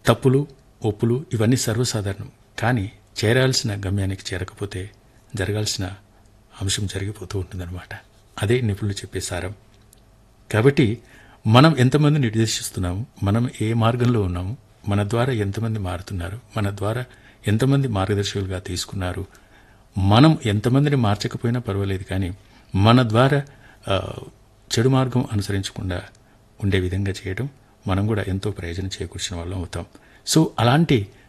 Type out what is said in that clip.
తప్పులు ఒప్పులు ఇవన్నీ సర్వసాధారణం కానీ చేరాల్సిన గమ్యానికి చేరకపోతే జరగాల్సిన అంశం జరిగిపోతూ ఉంటుందన్నమాట అదే నిపుణులు చెప్పే సారం కాబట్టి మనం ఎంతమంది నిర్దేశిస్తున్నాము మనం ఏ మార్గంలో ఉన్నాము మన ద్వారా ఎంతమంది మారుతున్నారు మన ద్వారా ఎంతమంది మార్గదర్శకులుగా తీసుకున్నారు మనం ఎంతమందిని మార్చకపోయినా పర్వాలేదు కానీ మన ద్వారా ఆ, చెడు మార్గం అనుసరించకుండా ఉండే విధంగా చేయడం మనం కూడా ఎంతో ప్రయోజనం చేకూర్చిన వాళ్ళం అవుతాం సో అలాంటి